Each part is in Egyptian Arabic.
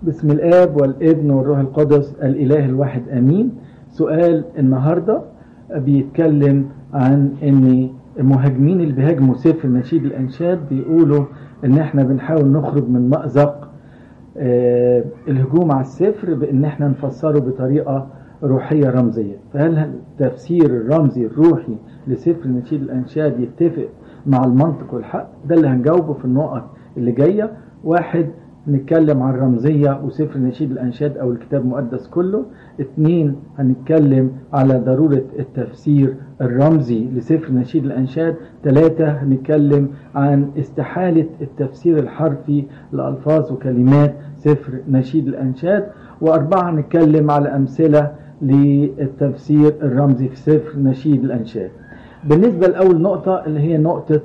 بسم الآب والابن والروح القدس الإله الواحد أمين سؤال النهاردة بيتكلم عن ان المهاجمين اللي بيهاجموا سفر نشيد الأنشاد بيقولوا ان احنا بنحاول نخرج من مأزق آه الهجوم على السفر بان احنا نفسره بطريقة روحية رمزية فهل التفسير الرمزي الروحي لسفر نشيد الأنشاد يتفق مع المنطق والحق ده اللي هنجاوبه في النقط اللي جاية واحد نتكلم عن الرمزية وسفر نشيد الأنشاد أو الكتاب المقدس كله اتنين هنتكلم على ضرورة التفسير الرمزي لسفر نشيد الأنشاد ثلاثة هنتكلم عن استحالة التفسير الحرفي لألفاظ وكلمات سفر نشيد الأنشاد وأربعة هنتكلم على أمثلة للتفسير الرمزي في سفر نشيد الأنشاد بالنسبة لأول نقطة اللي هي نقطة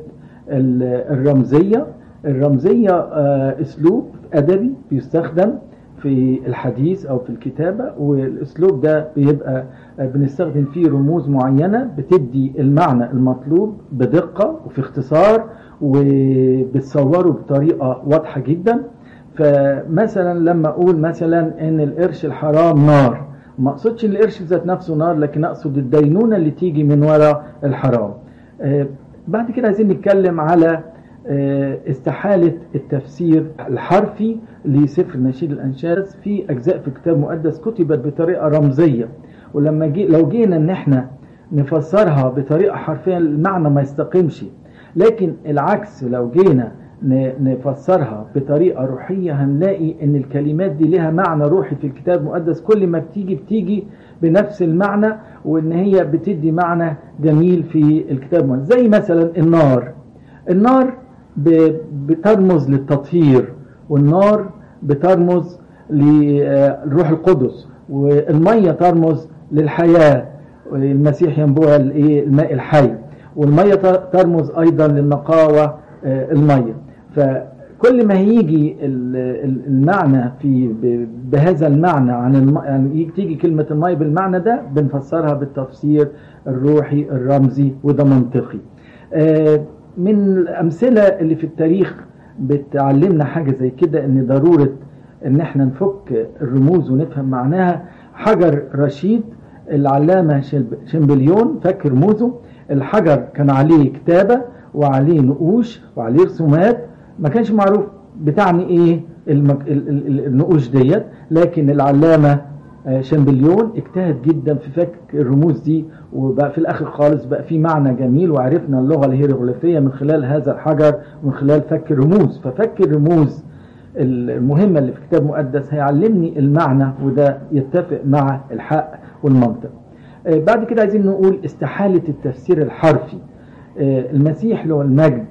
الرمزية الرمزية أسلوب أدبي بيستخدم في الحديث أو في الكتابة والأسلوب ده بيبقى بنستخدم فيه رموز معينة بتدي المعنى المطلوب بدقة وفي اختصار وبتصوره بطريقة واضحة جدا فمثلا لما أقول مثلا إن القرش الحرام نار ما أقصدش إن القرش ذات نفسه نار لكن أقصد الدينونة اللي تيجي من وراء الحرام بعد كده عايزين نتكلم على استحالة التفسير الحرفي لسفر نشيد الأنشاد في أجزاء في الكتاب المقدس كتبت بطريقة رمزية ولما جي لو جينا إن إحنا نفسرها بطريقة حرفية المعنى ما يستقيمش لكن العكس لو جينا نفسرها بطريقة روحية هنلاقي إن الكلمات دي لها معنى روحي في الكتاب المقدس كل ما بتيجي بتيجي بنفس المعنى وإن هي بتدي معنى جميل في الكتاب المقدس زي مثلا النار النار بترمز للتطهير والنار بترمز للروح القدس والمية ترمز للحياة المسيح ينبوع الماء الحي والمية ترمز أيضا للنقاوة المية فكل ما هيجي المعنى في بهذا المعنى عن الم... يعني تيجي كلمة المية بالمعنى ده بنفسرها بالتفسير الروحي الرمزي وده منطقي من الأمثلة اللي في التاريخ بتعلمنا حاجة زي كده ان ضرورة ان احنا نفك الرموز ونفهم معناها حجر رشيد العلامة شمبليون فك رموزه الحجر كان عليه كتابة وعليه نقوش وعليه رسومات ما كانش معروف بتعني ايه المك... النقوش ديت لكن العلامة شامبليون اجتهد جدا في فك الرموز دي وبقى في الاخر خالص بقى في معنى جميل وعرفنا اللغه الهيروغليفيه من خلال هذا الحجر ومن خلال فك الرموز ففك الرموز المهمه اللي في الكتاب المقدس هيعلمني المعنى وده يتفق مع الحق والمنطق بعد كده عايزين نقول استحاله التفسير الحرفي المسيح له المجد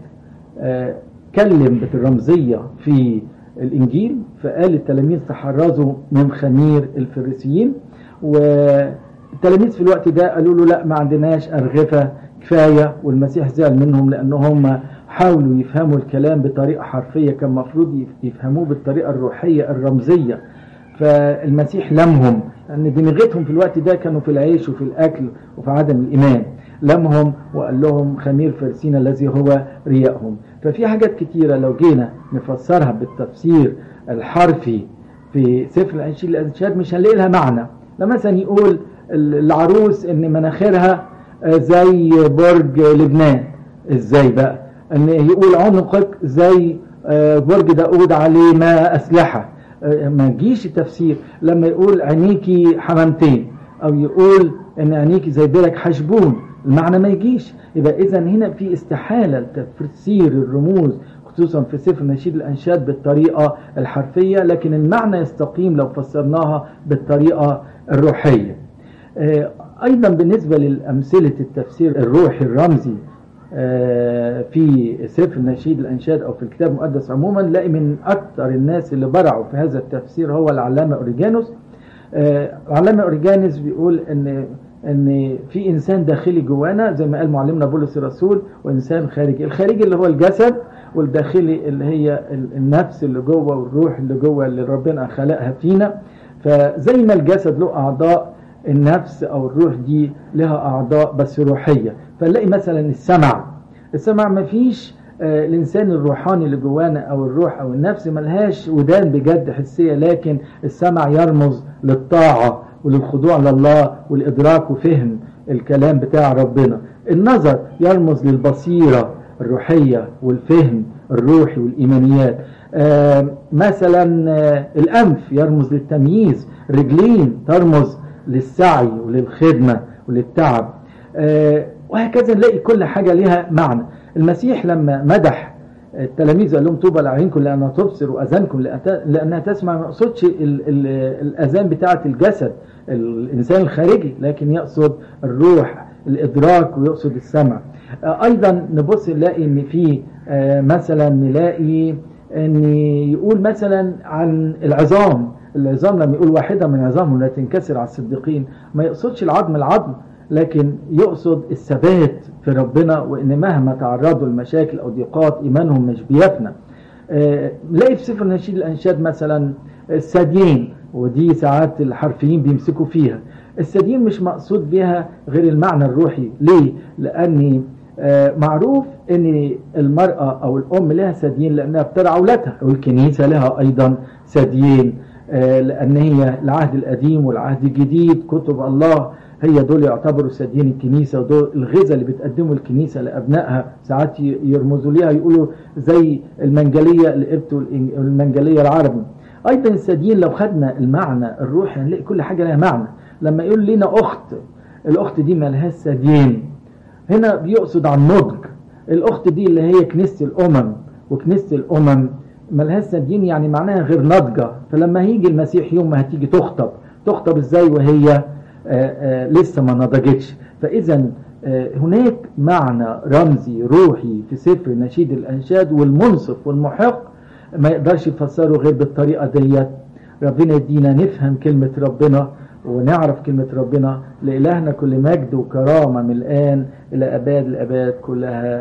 كلم بالرمزيه في الإنجيل فقال التلاميذ تحرزوا من خمير الفريسيين والتلاميذ في الوقت ده قالوا له لا ما عندناش أرغفة كفاية والمسيح زعل منهم لأنهم حاولوا يفهموا الكلام بطريقة حرفية كان المفروض يفهموه بالطريقة الروحية الرمزية فالمسيح لمهم لأن دماغتهم في الوقت ده كانوا في العيش وفي الأكل وفي عدم الإيمان لمهم وقال لهم خمير فرسين الذي هو رياءهم ففي حاجات كتيرة لو جينا نفسرها بالتفسير الحرفي في سفر الأنشيد الأنشاد مش هنلاقي لها معنى لما مثلا يقول العروس ان مناخيرها زي برج لبنان ازاي بقى ان يقول عنقك زي برج داود عليه ما اسلحه ما يجيش التفسير لما يقول عينيكي حمامتين او يقول ان عينيكي زي بيرك حشبون المعنى ما يجيش يبقى اذا هنا في استحالة لتفسير الرموز خصوصا في سفر نشيد الأنشاد بالطريقة الحرفية لكن المعنى يستقيم لو فسرناها بالطريقة الروحية أيضا بالنسبة للأمثلة التفسير الروحي الرمزي في سفر نشيد الأنشاد أو في الكتاب المقدس عموما نلاقي من أكثر الناس اللي برعوا في هذا التفسير هو العلامة أوريجانوس العلامة أوريجانوس بيقول أن ان في انسان داخلي جوانا زي ما قال معلمنا بولس الرسول وانسان خارجي الخارجي اللي هو الجسد والداخلي اللي هي النفس اللي جوه والروح اللي جوه اللي ربنا خلقها فينا فزي ما الجسد له اعضاء النفس او الروح دي لها اعضاء بس روحيه فنلاقي مثلا السمع السمع ما فيش آه، الإنسان الروحاني اللي جوانا أو الروح أو النفس ملهاش ودان بجد حسية لكن السمع يرمز للطاعة وللخضوع لله والإدراك وفهم الكلام بتاع ربنا النظر يرمز للبصيرة الروحية والفهم الروحي والإيمانيات آه، مثلا آه، الأنف يرمز للتمييز رجلين ترمز للسعي وللخدمة وللتعب آه، وهكذا نلاقي كل حاجة لها معنى المسيح لما مدح التلاميذ قال لهم طوبى لأعينكم لأنها تبصر وأذانكم لأت- لأنها تسمع ما يقصدش ال- ال- الأذان بتاعة الجسد الإنسان الخارجي لكن يقصد الروح الإدراك ويقصد السمع آه، أيضا نبص نلاقي إن في آه، مثلا نلاقي ان يقول مثلا عن العظام العظام لما يقول واحدة من عظامهم لا تنكسر على الصديقين ما يقصدش العظم العظم لكن يقصد الثبات في ربنا وان مهما تعرضوا لمشاكل او ضيقات ايمانهم مش بيفنى آه، نلاقي في سفر نشيد الانشاد مثلا الثديين ودي ساعات الحرفيين بيمسكوا فيها الثديين مش مقصود بها غير المعنى الروحي ليه لاني آه، معروف ان المرأة او الام لها ثديين لانها بترعى اولادها والكنيسة لها ايضا ثديين آه، لان هي العهد القديم والعهد الجديد كتب الله هي دول يعتبروا ثديين الكنيسة ودول الغذاء اللي بتقدمه الكنيسة لابنائها ساعات ي- يرمزوا ليها يقولوا زي المنجلية القبط والإنج- والمنجلية العربي ايضا الثديين لو خدنا المعنى الروحي هنلاقي كل حاجة لها معنى لما يقول لنا اخت الاخت دي مالهاش ثديين هنا بيقصد عن نضج الاخت دي اللي هي كنيسه الامم وكنيسه الامم ملهاش دين يعني معناها غير ناضجه فلما هيجي المسيح يوم ما هتيجي تخطب تخطب ازاي وهي آه، آه، لسه ما نضجتش فاذا آه، هناك معنى رمزي روحي في سفر نشيد الانشاد والمنصف والمحق ما يقدرش يفسره غير بالطريقه ديت ربنا يدينا نفهم كلمه ربنا ونعرف كلمة ربنا لإلهنا كل مجد وكرامة من الآن إلى أباد الأباد كلها